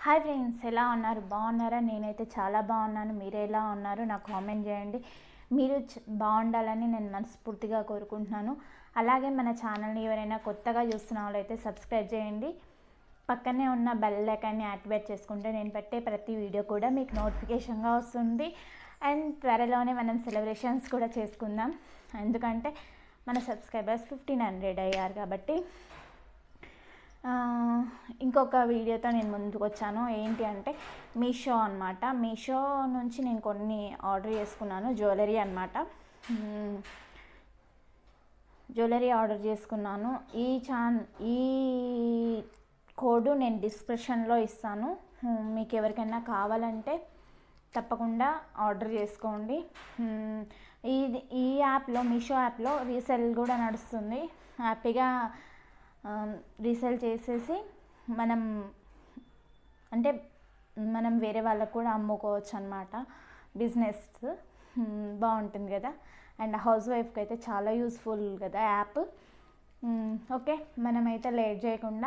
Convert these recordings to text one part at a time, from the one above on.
Hi friends ఎలా ఉన్నారు బాగున్నారా నేనైతే చాలా బాగున్నాను మీరు ఎలా ఉన్నారు నాకు కామెంట్ చేయండి మీరు చ- బాగుండాలని నేను మనస్ఫూర్తిగా కోరుకుంటున్నాను అలాగే మన ఛానల్ని ఎవరైనా కొత్తగా చూస్తున్న వాళ్ళైతే సబ్స్క్రైబ్ చేయండి పక్కనే ఉన్న బెల్ ఐకాన్ని యాక్టివేట్ చేసుకుంటే నేను పెట్టే ప్రతి వీడియో కూడా మీకు నోటిఫికేషన్గా వస్తుంది అండ్ త్వరలోనే మనం సెలబ్రేషన్స్ కూడా చేసుకుందాం ఎందుకంటే మన సబ్స్క్రైబర్స్ ఫిఫ్టీన్ హండ్రెడ్ అయ్యారు కాబట్టి ఆ, ఇంకొక వీడియోతో నేను ముందుకు వచ్చాను ఏంటి అంటే మీషో అనమాట మీషో నుంచి నేను కొన్ని ఆర్డర్ చేసుకున్నాను జ్యువెలరీ అనమాట జ్యువెలరీ ఆర్డర్ చేసుకున్నాను ఈ ఛాన్ ఈ కోడ్ నేను డిస్క్రిప్షన్లో ఇస్తాను హ్మ్, మీకు ఎవరికైనా కావాలంటే తప్పకుండా ఆర్డర్ చేసుకోండి హ్మ్, ఈ ఈ యాప్లో మీషో యాప్లో రీసెల్ కూడా నడుస్తుంది హ్యాపీగా రీసెల్ చేసేసి మనం అంటే మనం వేరే వాళ్ళకు కూడా అమ్ముకోవచ్చు అనమాట బిజినెస్ బాగుంటుంది కదా అండ్ హౌస్ వైఫ్కి అయితే చాలా యూస్ఫుల్ కదా యాప్ ఓకే మనమైతే లేట్ చేయకుండా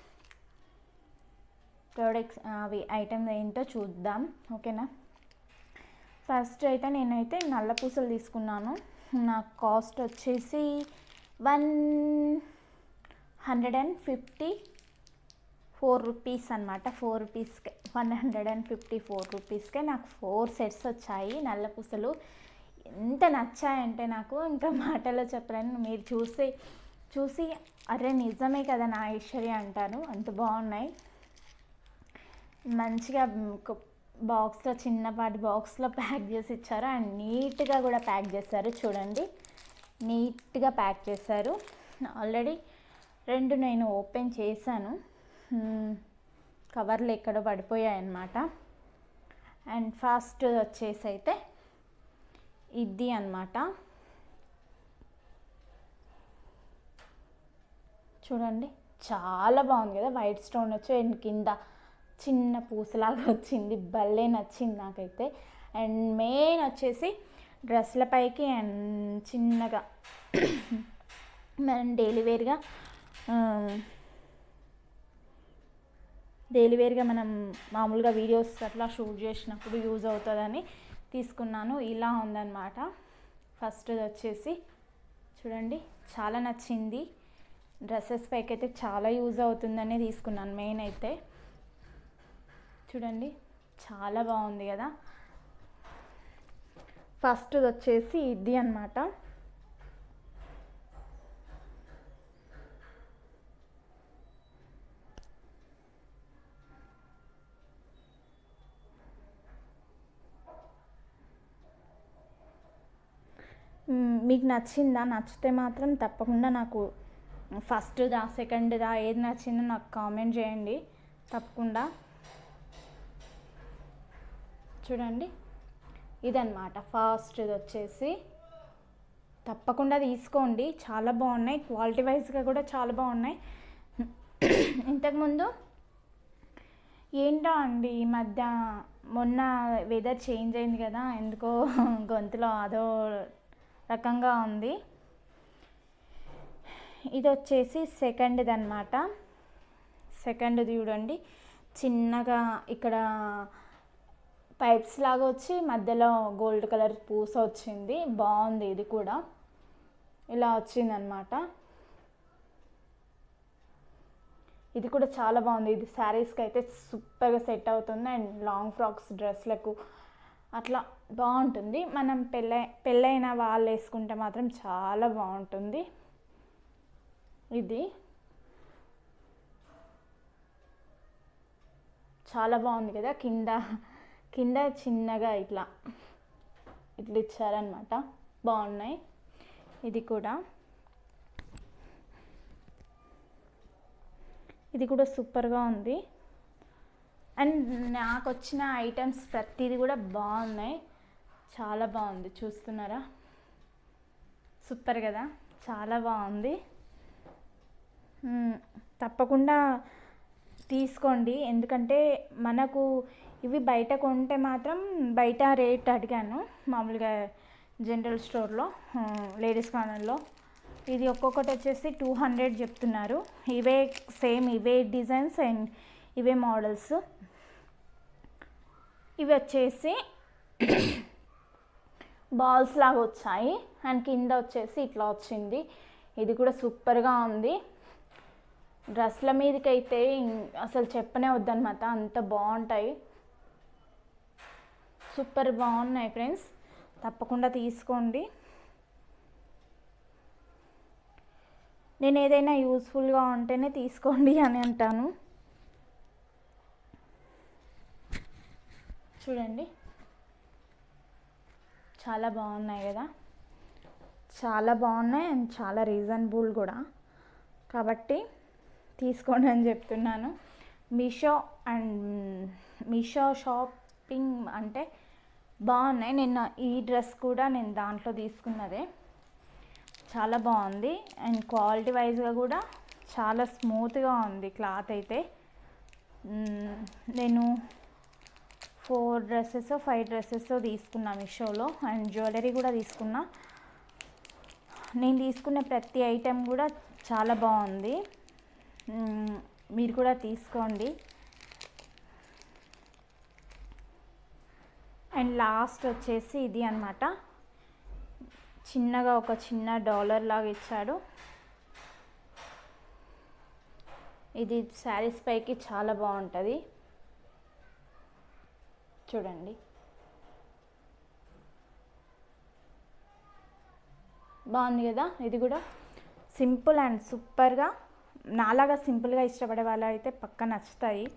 ప్రోడక్ట్స్ అవి ఐటమ్స్ ఏంటో చూద్దాం ఓకేనా ఫస్ట్ అయితే నేనైతే నల్ల పూసలు తీసుకున్నాను నా కాస్ట్ వచ్చేసి one hundred and fifty four rupees అనమాట ఫోర్ రూపీస్కే one hundred and fifty four రూపీస్కే నాకు ఫోర్ సెట్స్ వచ్చాయి నల్ల పూసలు ఎంత నచ్చాయంటే నాకు ఇంకా మాటలో చెప్పలేను మీరు చూసి చూసి అరే నిజమే కదా నా ఐశ్వర్య అంటారు అంత బాగున్నాయి మంచిగా బాక్స్లో చిన్నపాటి బాక్స్లో ప్యాక్ చేసి ఇచ్చారు అండ్ నీట్గా కూడా ప్యాక్ చేశారు చూడండి నీట్గా ప్యాక్ చేశారు ఆల్రెడీ రెండు నేను ఓపెన్ చేశాను మ్మ్. కవర్లు ఎక్కడో పడిపోయాయి అన్నమాట అండ్ ఫస్ట్ వచ్చేసి అయితే ఇది అన్నమాట చూడండి చాలా బాగుంది కదా వైట్ స్టోన్ వచ్చి అండ్ కింద చిన్న పూసలాగా వచ్చింది భలే నచ్చింది నాకైతే అండ్ మెయిన్ వచ్చేసి డ్రెస్ల పైకి అండ్ చిన్నగా మనం డైలీ వేర్గా డైలీ వేర్గా మనం మామూలుగా వీడియోస్ అట్లా షూట్ చేసినప్పుడు యూజ్ అవుతుందని తీసుకున్నాను ఇలా ఉందన్నమాట ఫస్ట్ వచ్చేసి చూడండి చాలా నచ్చింది డ్రెస్సెస్ పైకి అయితే చాలా యూజ్ అవుతుందని తీసుకున్నాను మెయిన్ అయితే చూడండి చాలా బాగుంది కదా ఫస్ట్ వచ్చేసి ఇది అన్నమాట మ్, మీకు నచ్చిందా నచ్చితే మాత్రం తప్పకుండా నాకు ఫస్ట్దా సెకండ్దా ఏది నచ్చిందో నాకు కామెంట్ చేయండి తప్పకుండా చూడండి ఇదన్నమాట ఫస్ట్ వచ్చేసి తప్పకుండా తీసుకోండి చాలా బాగున్నాయి క్వాలిటీ వైజ్గా కూడా చాలా బాగున్నాయి ఇంతకుముందు ఏంటో అండి ఈ మధ్య మొన్న వెదర్ చేంజ్ అయింది కదా ఎందుకో గొంతులో అదో రకంగా ఉంది ఇది వచ్చేసి సెకండ్ది అనమాట సెకండ్ చూడండి చిన్నగా ఇక్కడ పైప్స్ లాగా వచ్చి మధ్యలో గోల్డ్ కలర్ పూస వచ్చింది బాగుంది ఇది కూడా ఇలా వచ్చిందనమాట ఇది కూడా చాలా బాగుంది ఇది శారీస్కి అయితే సూపర్గా సెట్ అవుతుంది అండ్ లాంగ్ ఫ్రాక్స్ డ్రెస్లకు అట్లా బాగుంటుంది మనం పెళ్ళై పెళ్ళైన వాళ్ళు వేసుకుంటే మాత్రం చాలా బాగుంటుంది ఇది చాలా బాగుంది కదా కింద కింద చిన్నగా ఇట్లా ఇట్లా ఇచ్చారనమాట బాగున్నాయి ఇది కూడా ఇది కూడా సూపర్గా ఉంది అండ్ నాకు వచ్చిన ఐటమ్స్ ప్రతిదీ కూడా బాగున్నాయి చాలా బాగుంది చూస్తున్నారా సూపర్ కదా చాలా బాగుంది మ్మ్. తప్పకుండా తీసుకోండి ఎందుకంటే మనకు ఇవి బయట కొంటే మాత్రం బయట రేట్ అడిగాను మామూలుగా జనరల్ స్టోర్లో లేడీస్ కార్నర్లో ఇది ఒక్కొక్కటి వచ్చేసి టూ హండ్రెడ్ చెప్తున్నారు ఇవే సేమ్ ఇవే డిజైన్స్ అండ్ ఇవే మోడల్స్ ఇవి వచ్చేసి బాల్స్ లాగా వచ్చాయి అండ్ కింద వచ్చేసి ఇట్లా వచ్చింది ఇది కూడా సూపర్గా ఉంది డ్రెస్ల మీదకి అయితే ఇం- అసలు చెప్పనే వద్దనమాట అంత బాగుంటాయి సూపర్ బాగున్నాయి ఫ్రెండ్స్ తప్పకుండా తీసుకోండి నేను ఏదైనా యూస్ఫుల్గా ఉంటేనే తీసుకోండి అని అంటాను చూడండి చాలా బాగున్నాయి కదా చాలా బాగున్నాయి అండ్ చాలా రీజనబుల్ కూడా కాబట్టి తీసుకోండి అని చెప్తున్నాను మీషో అండ్ మీషో షాపింగ్ అంటే బాగున్నాయి నిన్న ఈ డ్రెస్ కూడా నేను దాంట్లో తీసుకున్నదే చాలా బాగుంది అండ్ క్వాలిటీ వైజ్గా కూడా చాలా స్మూత్గా ఉంది క్లాత్ అయితే మ్మ్, నేను ఫోర్ డ్రెస్సెస్ ఫైవ్ డ్రెస్సెస్ తీసుకున్నా మీషోలో అండ్ జ్యువెలరీ కూడా తీసుకున్నా నేను తీసుకునే ప్రతి ఐటెం కూడా చాలా బాగుంది మ్మ్, మీరు కూడా తీసుకోండి అండ్ లాస్ట్ వచ్చేసి ఇది అన్నమాట చిన్నగా ఒక చిన్న డాలర్ లాగా ఇచ్చాడు ఇది శారీస్ పైకి చాలా బాగుంటుంది చూడండి బాగుంది కదా ఇది కూడా సింపుల్ అండ్ సూపర్గా నాలాగా సింపుల్గా ఇష్టపడే వాళ్ళు అయితే పక్క నచ్చుతాయి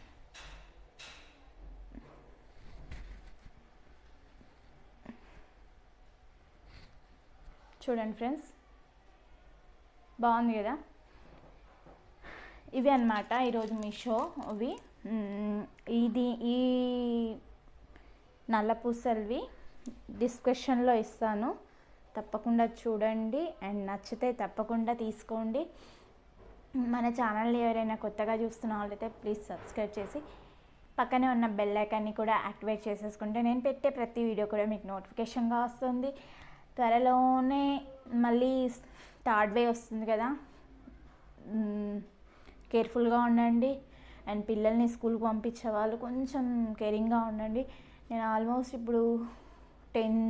చూడండి ఫ్రెండ్స్ బాగుంది కదా ఇవి అన్నమాట ఈరోజు మీషో ఇవి మ్, ఇది ఈ నల్ల పూసలవి డిస్క్రిప్షన్లో ఇస్తాను తప్పకుండా చూడండి అండ్ నచ్చితే తప్పకుండా తీసుకోండి మన ఛానల్ని ఎవరైనా కొత్తగా చూస్తున్న వాళ్ళైతే ప్లీజ్ సబ్స్క్రైబ్ చేసి పక్కనే ఉన్న బెల్ ఐకాన్ని కూడా యాక్టివేట్ చేసేసుకుంటే నేను పెట్టే ప్రతి వీడియో కూడా మీకు నోటిఫికేషన్గా వస్తుంది త్వరలోనే మళ్ళీ థర్డ్ వే వస్తుంది కదా కేర్ఫుల్గా ఉండండి అండ్ పిల్లల్ని స్కూల్కి పంపించే వాళ్ళు కొంచెం కేరింగ్గా ఉండండి నేను ఆల్మోస్ట్ ఇప్పుడు టెన్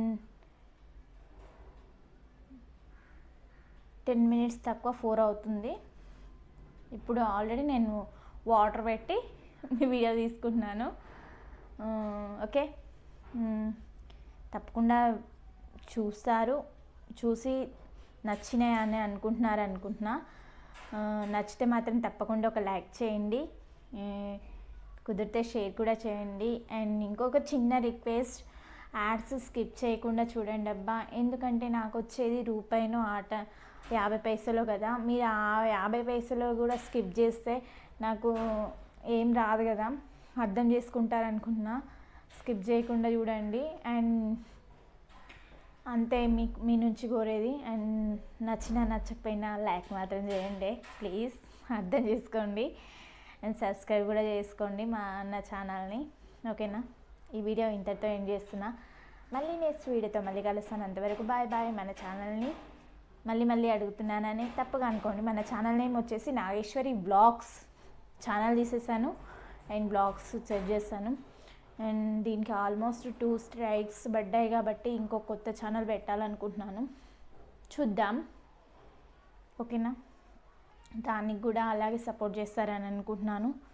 టెన్ మినిట్స్ తక్కువ ఫోర్ అవుతుంది ఇప్పుడు ఆల్రెడీ నేను వాటర్ పెట్టి వీడియో తీసుకుంటున్నాను ఆ, ఓకే మ్, తప్పకుండా చూస్తారు చూసి నచ్చినాయి అని అనుకుంటున్నారు అనుకుంటున్నా ఆ, నచ్చితే మాత్రం తప్పకుండా ఒక లైక్ చేయండి ఏ, కుదిరితే షేర్ కూడా చేయండి అండ్ ఇంకొక చిన్న రిక్వెస్ట్ యాడ్స్ స్కిప్ చేయకుండా చూడండి అబ్బా ఎందుకంటే నాకు వచ్చేది రూపాయినో ఆట యాభై పైసలు కదా మీరు ఆ యాభై పైసలు కూడా స్కిప్ చేస్తే నాకు ఏం రాదు కదా అర్థం చేసుకుంటారనుకుంటున్నా స్కిప్ చేయకుండా చూడండి అండ్ అంతే మీ మీ నుంచి కోరేది అండ్ నచ్చినా నచ్చకపోయినా లైక్ మాత్రం చేయండి ప్లీజ్ అర్థం చేసుకోండి అండ్ సబ్స్క్రైబ్ కూడా చేసుకోండి మా అన్న ఛానల్ని ఓకేనా ఈ వీడియో ఇంతటితో ఎండ్ చేస్తున్నా మళ్ళీ నెక్స్ట్ వీడియోతో మళ్ళీ కలుస్తాను అంతవరకు బాయ్ బాయ్ మన ఛానల్ని మళ్ళీ మళ్ళీ అడుగుతున్నానని తప్పుగా అనుకోండి మన ఛానల్ నేమ్ వచ్చేసి నాగేశ్వరి బ్లాగ్స్ ఛానల్ తీసేసాను అండ్ బ్లాగ్స్ సెట్ చేశాను అండ్ దీనికి ఆల్మోస్ట్ టూ స్ట్రైక్స్ పడ్డాయి కాబట్టి ఇంకో కొత్త ఛానల్ పెట్టాలనుకుంటున్నాను చూద్దాం ఓకేనా దానికి కూడా అలాగే సపోర్ట్ చేస్తారని అనుకుంటున్నాను